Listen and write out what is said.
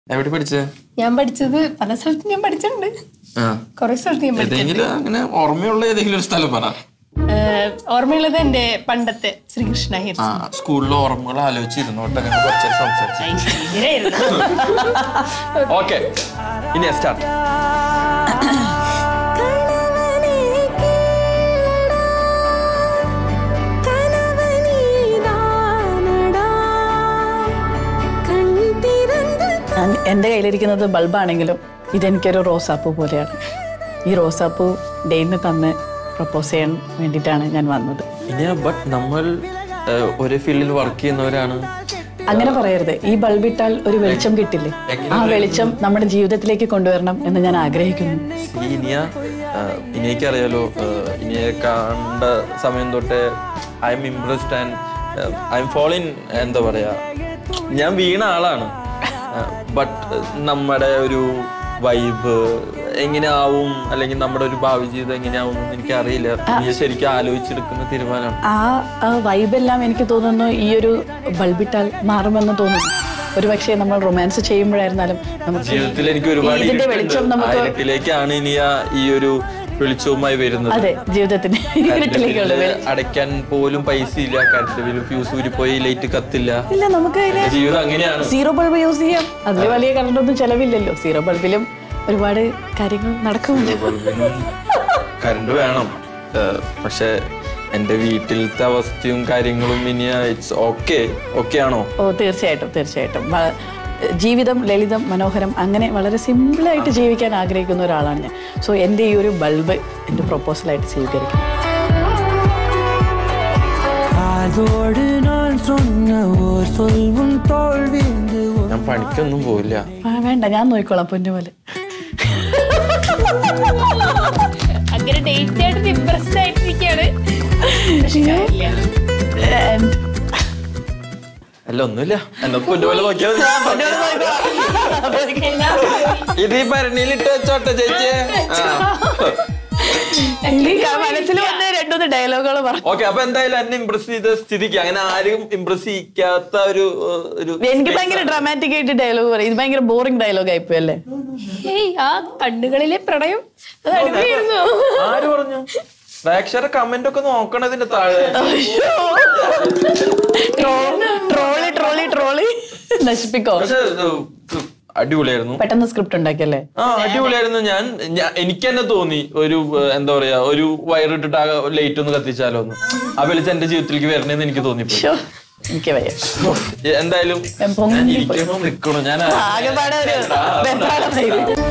എവിടെ പഠിച്ചേ ഞാൻ പഠിച്ചത് പല സ്ഥലത്തും ഞാൻ പഠിച്ചിട്ടുണ്ട് ആ കുറെ സ്ഥലത്ത് ഞാൻ പഠിച്ചു ഏതെങ്കിലും അങ്ങനെ ഓർമ്മയുള്ള ഏതെങ്കിലും ഒരു സ്ഥലം പറ ഏഹ്, ഓർമ്മയുള്ളത് എന്റെ പണ്ടത്തെ ശ്രീകൃഷ്ണ ഹയർ ആ സ്കൂളിലെ ഓർമ്മകൾ ആലോചിച്ചിരുന്നോട്ട് അങ്ങനെ കുറച്ച് സംസാരിച്ചു ഇങ്ങനെയായിരുന്നു. ഓക്കെ ഇനി സ്റ്റാർട്ട് കണവനേ കേളടാ കനവനീതാനടാ കൺതിരந்து ഞാൻ- എൻ്റെ കയ്യിലിരിക്കുന്നത് ബൾബാണെങ്കിലും ഇതെനിക്കൊരു റോസാപ്പൂ പോലെയാണ് ഈ റോസാപ്പൂ ഡെയിന് തന്ന് പ്രപ്പോസ് ചെയ്യാൻ വേണ്ടിയിട്ടാണ് ഞാൻ വന്നത് ഇനി ബട്ട് നമ്മൾ ഏഹ്, ഒരേ ഫീൽഡിൽ വർക്ക് ചെയ്യുന്നവരാണ് അങ്ങനെ പറയരുത് ഈ ബൾബ് ഇട്ടാൽ ഒരു വെളിച്ചം കിട്ടില്ലേ ആ വെളിച്ചം നമ്മുടെ ജീവിതത്തിലേക്ക് കൊണ്ടുവരണം എന്ന് ഞാൻ ആഗ്രഹിക്കുന്നു ഈ ഇനിയ ഏഹ്, ഇനിയൊക്കെ അറിയാലോ ഏഹ്, ഇനിയെ കണ്ട സമയം തൊട്ടേ I'm impressed and I'm falling എന്താ പറയാ ഞാൻ വീണ ആളാണ് ബട്ട് നമ്മുടെ ഒരു വൈബ് എങ്ങനെയാവും അല്ലെങ്കിൽ നമ്മുടെ ഒരു ഭാവി ജീവിതം എങ്ങനെയാവും എന്ന് എനിക്ക് അറിയില്ല നീ ശരിക്കും ആലോചിച്ചെടുക്കുന്ന തീരുമാനമാണ് ആ വൈബെല്ലാം എനിക്ക് തോന്നുന്നു ഈ ഒരു ബൾബിട്ടാൽ മാറുമെന്ന് തോന്നുന്നു ഒരു പക്ഷേ നമ്മൾ റൊമാൻസ് ചെയ്യുമ്പോഴായിരുന്നാലും നമുക്ക് ഈ- ജീവിതത്തിൽ എനിക്ക് ഒരുപാട് ഇതിന്റെ ഇരുട്ടുണ്ട്. വെളിച്ചം ആ നമുക്ക് ഇരുട്ടിലേക്കാണ് ഇനി ആ ഈ ഒരു വെളിച്ചവുമായി വരുന്നത് അതെ ജീവിതത്തിന്റെ ഇരുട്ടിലേക്കുള്ള വെളി- അടയ്ക്കാൻ പോലും പൈസ ഇല്ല കറണ്ട് ബില്ല് ഫ്യൂസ് ഊരിപ്പോയി ലൈറ്റ് കത്തില്ല ഇല്ല നമുക്ക് അതിന് ജീവിതം അങ്ങനെയാണ് സീറോ ബൾബ് യൂസ് ചെയ്യാം അതിൽ വലിയ കറണ്ടൊന്നും ചെലവില്ലല്ലോ സീറോ ബൾബിലും ഒരുപാട് കാര്യങ്ങൾ നടക്കുന്നുണ്ട് ബൾബിനും കറണ്ട് വേണം ഏഹ് പക്ഷെ എന്റെ വീട്ടിലത്തെ അവസ്ഥയും കാര്യങ്ങളും ഇനി ഇറ്റ്സ് ഓക്കെ ഓക്കെ ആണോ ഓ തീർച്ചയായിട്ടും തീർച്ചയായിട്ടും വ- ജീവിതം ലളിതം മനോഹരം അങ്ങനെ വളരെ സിമ്പിളായിട്ട് ജീവിക്കാൻ ആഗ്രഹിക്കുന്ന ഒരാളാണ് ഞാൻ സോ എൻ്റെ ഈ ഒരു ബൾബ് എൻ്റെ പ്രൊപ്പോസലായിട്ട് സ്വീകരിക്കും அதோடு நான் சொன்ன ஓர் சொல்வும் தோல்விந்து ഞാൻ പണിക്കൊന്നും പോയില്ല ആ വേണ്ട ഞാൻ നോക്കിക്കോളാം പൊന്നുപോലെ അങ്ങനെ ഡേറ്റ് ആയിട്ട് ഇമ്പ്രസ്ഡ് ആയിട്ടിരിക്കുകയാണ് പക്ഷെ കാര്യമില്ല. And അല്ല ഒന്നുമില്ല എന്നാ പൊന്നുപോലെ നോക്കിയാൽ മതി. ഇത് ഈ ഭരണിയിലിട്ട് വെച്ചോട്ടെ ചേച്ചിയെ എനിക്ക് ആ മനസ്സിൽ വന്ന രണ്ടുമൂന്ന് ഡയലോഗുകൾ പറഞ്ഞു ഓക്കെ അപ്പൊ എന്തായാലും എന്നെ ഇംപ്രസ് ചെയ്ത സ്ഥിതിക്ക് അങ്ങനെ ആരും ഇംപ്രസ് ചെയ്യിക്കാത്ത ഒരു ഏഹ്, ഒരു എനിക്ക് ഭയങ്കര ഡ്രാമാറ്റിക് ആയിട്ട് ഡയലോഗ് പറയും ഇത് ഭയങ്കര ബോറിംഗ് ഡയലോഗ് ആയിപ്പോയി അല്ലേ ഏയ് ആ കണ്ണുകളിലെ പ്രണയം അത് അടിപൊളിയായിരുന്നു ആര് പറഞ്ഞു പ്രേക്ഷകരെ കമന്റ് ഒക്കെ നോക്കണതിന്റെ താഴെ ട്രോളി ട്രോളി ട്രോളി നശിപ്പിക്കോ പക്ഷെ ഇത് അടിപൊളിയായിരുന്നു പെട്ടെന്ന് സ്ക്രിപ്റ്റ് ഉണ്ടാക്കിയല്ലേ ആ അടിപൊളിയായിരുന്നു ഞാൻ ഞാൻ- എനിക്ക് തന്നെ തോന്നി ഒരു ഏഹ്, എന്താ പറയാ ഒരു വയറിട്ടിട്ട് ആ ലൈറ്റ് ഒന്ന് കത്തിച്ചാലോ ഒന്ന് ആ വെളിച്ചം എന്റെ ജീവിതത്തിലേക്ക് വരണേന്ന് എനിക്ക് തോന്നിപ്പോ ശ്ശോ, എനിക്ക് വയ്യ എന്തായാലും ഞാൻ പൊങ്ങി ഞാൻ ഇരിക്കണോ നിക്കണോ ഞാൻ ആകെപ്പാടെ ഒരു വെപ്രാളമായിരുന്നു